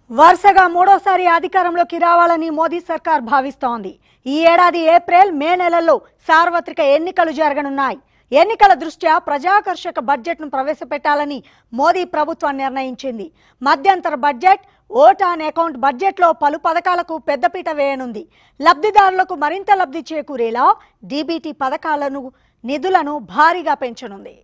వరుసగా మూడోసారి అధికారంలోకి రావాలని మోదీ సర్కార్ భావిస్తోంది ఈ ఏడాది ఏప్రిల్ మే నెలల్లో సార్వత్రిక ఎన్నికలు జరగనున్నాయి ఎన్నికల దృష్ట్యా ప్రజాకర్షక బడ్జెట్ను ప్రవేశపెట్టాలని మోదీ ప్రభుత్వం నిర్ణయించింది మధ్యంతర బడ్జెట్ ఓట్ ఆన్ అకౌంట్ బడ్జెట్లో పలు పథకాలకు పెద్దపీట వేయనుంది లబ్ధిదారులకు మరింత లబ్ధి చేకూరేలా డీబీటీ పథకాలను నిధులను భారీగా పెంచనుంది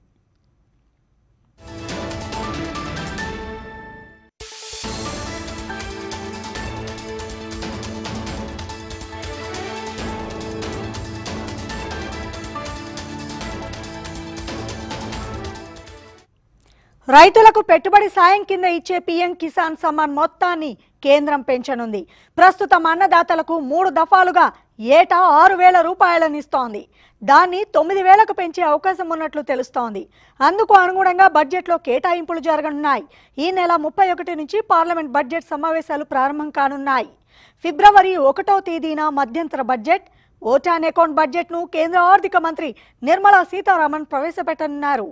రైతులకు పెట్టుబడి సాయం కింద ఇచ్చే పీఎం కిసాన్ సమ్మాన్ మొత్తాన్ని కేంద్రం పెంచనుంది ప్రస్తుతం అన్నదాతలకు మూడు దఫాలుగా ఏటా ఆరు వేల రూపాయలను ఇస్తోంది దాన్ని తొమ్మిది వేలకు పెంచే అవకాశం ఉన్నట్లు తెలుస్తోంది అందుకు అనుగుణంగా బడ్జెట్లో కేటాయింపులు జరగనున్నాయి ఈ నెల ముప్పై ఒకటి నుంచి పార్లమెంట్ బడ్జెట్ సమావేశాలు ప్రారంభం కానున్నాయి ఫిబ్రవరి ఒకటో తేదీన మధ్యంతర బడ్జెట్ ఓటాన్ అకౌంట్ బడ్జెట్ను కేంద్ర ఆర్థిక మంత్రి నిర్మలా సీతారామన్ ప్రవేశపెట్టనున్నారు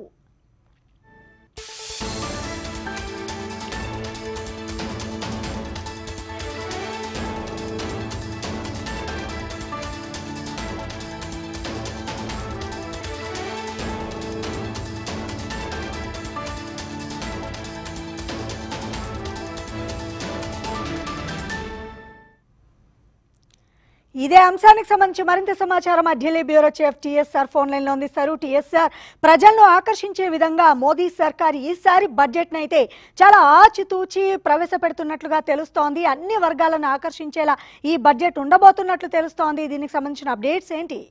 ఇదే అంశానికి సంబంధించి మరింత సమాచారం మా Delhi bureau chief TSR phone line లో అందిస్తారు టీఎస్ఆర్ ప్రజలను ఆకర్షించే విధంగా మోదీ సర్కార్ ఈసారి బడ్జెట్ అయితే చాలా ఆచితూచి ప్రవేశపెడుతున్నట్లుగా తెలుస్తోంది అన్ని వర్గాలను ఆకర్షించేలా ఈ బడ్జెట్ ఉండబోతున్నట్లు తెలుస్తోంది దీనికి సంబంధించిన అప్డేట్స్ ఏంటి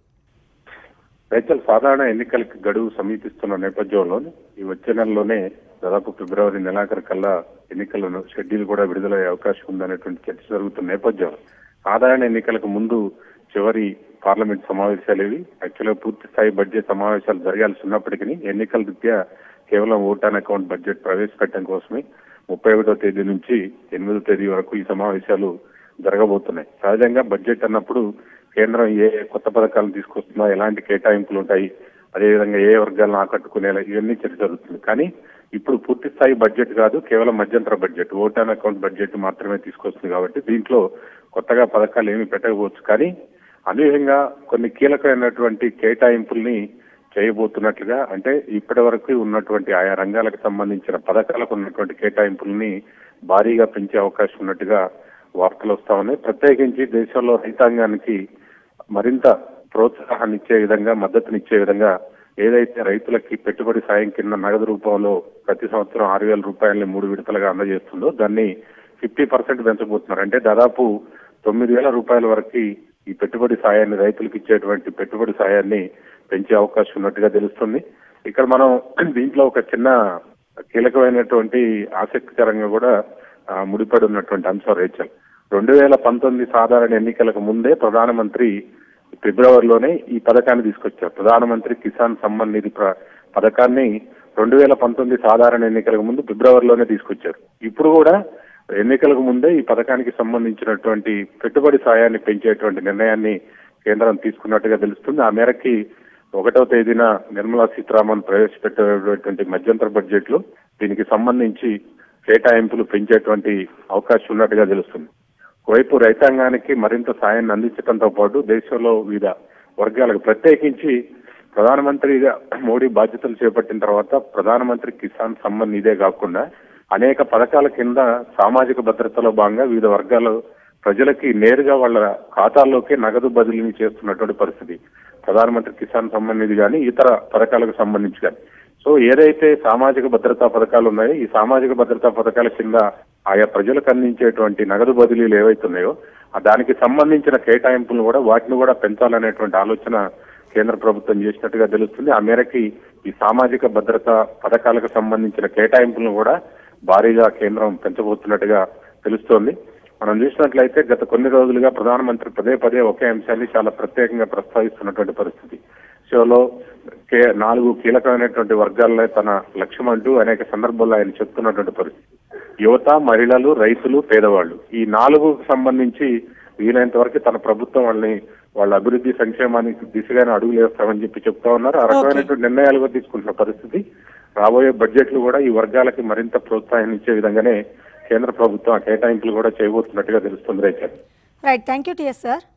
రైతులు సాధారణ ఎన్నికలకు గడువు సమీపిస్తున్న నేపథ్యంలో ఈ వచ్చే నెలలోనే దాదాపు ఫిబ్రవరి నెలాఖరు కల్లా ఎన్నికలను షెడ్యూల్ కూడా విడుదలయ్యే అవకాశం ఉందనేటువంటి చర్చ జరుగుతున్న నేపథ్యం సాధారణ ఎన్నికలకు ముందు చివరి పార్లమెంట్ సమావేశాలు ఇవి యాక్చువల్గా పూర్తి స్థాయి బడ్జెట్ సమావేశాలు జరగాల్సి ఉన్నప్పటికీ ఎన్నికల రీత్యా కేవలం ఓటాన్ అకౌంట్ బడ్జెట్ ప్రవేశపెట్టడం కోసమే ముప్పై ఒకటో తేదీ నుంచి ఎనిమిదో తేదీ వరకు ఈ సమావేశాలు జరగబోతున్నాయి సహజంగా బడ్జెట్ అన్నప్పుడు కేంద్రం ఏ కొత్త పథకాలు తీసుకొస్తుందో ఎలాంటి కేటాయింపులు ఉంటాయి అదేవిధంగా ఏ వర్గాలను ఆకట్టుకునేలా ఇవన్నీ చర్చ జరుగుతుంది కానీ ఇప్పుడు పూర్తి స్థాయి బడ్జెట్ కాదు కేవలం మధ్యంతర బడ్జెట్ ఓటాన్ అకౌంట్ బడ్జెట్ మాత్రమే తీసుకొస్తుంది కాబట్టి దీంట్లో కొత్తగా పథకాలు ఏమి పెట్టకపోవచ్చు కానీ అనూహ్యంగా కొన్ని కీలకమైనటువంటి కేటాయింపుల్ని చేయబోతున్నట్లుగా అంటే ఇప్పటి వరకు ఉన్నటువంటి ఆయా రంగాలకు సంబంధించిన పథకాలకు ఉన్నటువంటి కేటాయింపుల్ని భారీగా పెంచే అవకాశం ఉన్నట్టుగా వార్తలు వస్తా ఉన్నాయి ప్రత్యేకించి దేశంలో రైతాంగానికి మరింత ప్రోత్సాహాన్ని ఇచ్చే విధంగా మద్దతునిచ్చే విధంగా ఏదైతే రైతులకి పెట్టుబడి సాయం కింద నగదు రూపంలో ప్రతి సంవత్సరం ఆరు వేల రూపాయలని మూడు విడతలుగా అందజేస్తుందో దాన్ని ఫిఫ్టీ పర్సెంట్ పెంచబోతున్నారు అంటే దాదాపు తొమ్మిది వేల రూపాయల వరకు ఈ పెట్టుబడి సాయాన్ని రైతులకు ఇచ్చేటువంటి పెట్టుబడి సాయాన్ని పెంచే అవకాశం ఉన్నట్టుగా తెలుస్తుంది ఇక్కడ మనం దీంట్లో ఒక చిన్న కీలకమైనటువంటి ఆసక్తికరంగా కూడా ఆ, ముడిపడి ఉన్నటువంటి అంశం రేచల్ రెండు వేల పంతొమ్మిది సాధారణ ఎన్నికలకు ముందే ప్రధానమంత్రి ఫిబ్రవరిలోనే ఈ పథకాన్ని తీసుకొచ్చారు ప్రధానమంత్రి కిసాన్ సమ్మాన్ నిధి ప్ర- పథకాన్ని రెండు వేల పంతొమ్మిది సాధారణ ఎన్నికలకు ముందు ఫిబ్రవరిలోనే తీసుకొచ్చారు ఇప్పుడు కూడా ఎన్నికలకు ముందే ఈ పథకానికి సంబంధించినటువంటి పెట్టుబడి సాయాన్ని పెంచేటువంటి నిర్ణయాన్ని కేంద్రం తీసుకున్నట్టుగా తెలుస్తుంది ఆ మేరకి ఒకటవ తేదీన నిర్మలా సీతారామన్ ప్రవేశపెట్టేటువంటి మధ్యంతర బడ్జెట్ లో దీనికి సంబంధించి కేటాయింపులు పెంచేటువంటి అవకాశం ఉన్నట్టుగా తెలుస్తుంది ఒకవైపు రైతాంగానికి మరింత సాయాన్ని అందించడంతో పాటు దేశంలో వివిధ వర్గాలకు ప్రత్యేకించి ప్రధానమంత్రిగా మోడీ బాధ్యతలు చేపట్టిన తర్వాత ప్రధానమంత్రి కిసాన్ సమ్మాన్ నిధే కాకుండా అనేక పథకాల కింద సామాజిక భద్రతలో భాగంగా వివిధ వర్గాల ప్రజలకి నేరుగా వాళ్ళ ఖాతాల్లోకే నగదు బదిలీని చేస్తున్నటువంటి పరిస్థితి ప్రధానమంత్రి కిసాన్ సమ్మాన్ నిధి కానీ ఇతర పథకాలకు సంబంధించి కానీ సో ఏదైతే సామాజిక భద్రతా పథకాలు ఉన్నాయో ఈ సామాజిక భద్రతా పథకాల కింద ఆయా ప్రజలకు అందించేటువంటి నగదు బదిలీలు ఏవైతున్నాయో ఆ దానికి సంబంధించిన కేటాయింపులను కూడా వాటిని కూడా పెంచాలనేటువంటి ఆలోచన కేంద్ర ప్రభుత్వం చేసినట్టుగా తెలుస్తుంది ఆ మేరకి ఈ సామాజిక భద్రత పథకాలకు సంబంధించిన కేటాయింపులను కూడా భారీగా కేంద్రం పెంచబోతున్నట్టుగా తెలుస్తోంది మనం చూసినట్లయితే గత కొన్ని రోజులుగా ప్రధానమంత్రి పదే పదే ఒకే అంశాన్ని చాలా ప్రత్యేకంగా ప్రస్తావిస్తున్నటువంటి పరిస్థితి షోలో కే నాలుగు కీలకమైనటువంటి వర్గాలనే తన లక్ష్యం అంటూ అనేక సందర్భాల్లో ఆయన చెప్తున్నటువంటి పరిస్థితి యువత మహిళలు రైతులు పేదవాళ్ళు ఈ నాలుగు సంబంధించి వీలైనంత వరకు తన ప్రభుత్వం వాళ్ళని వాళ్ళ అభివృద్ధి సంక్షేమానికి దిశగానే అడుగులు వేస్తామని చెప్పి చెప్తా ఉన్నారు ఆ రకమైనటువంటి నిర్ణయాలు కూడా తీసుకుంటున్న పరిస్థితి రాబోయే బడ్జెట్లు కూడా ఈ వర్గాలకి మరింత ప్రోత్సాహం ఇచ్చే విధంగానే కేంద్ర ప్రభుత్వం ఆ కేటాయింపులు కూడా చేయబోతున్నట్టుగా తెలుస్తుంది రేచర్ right thank you TS sir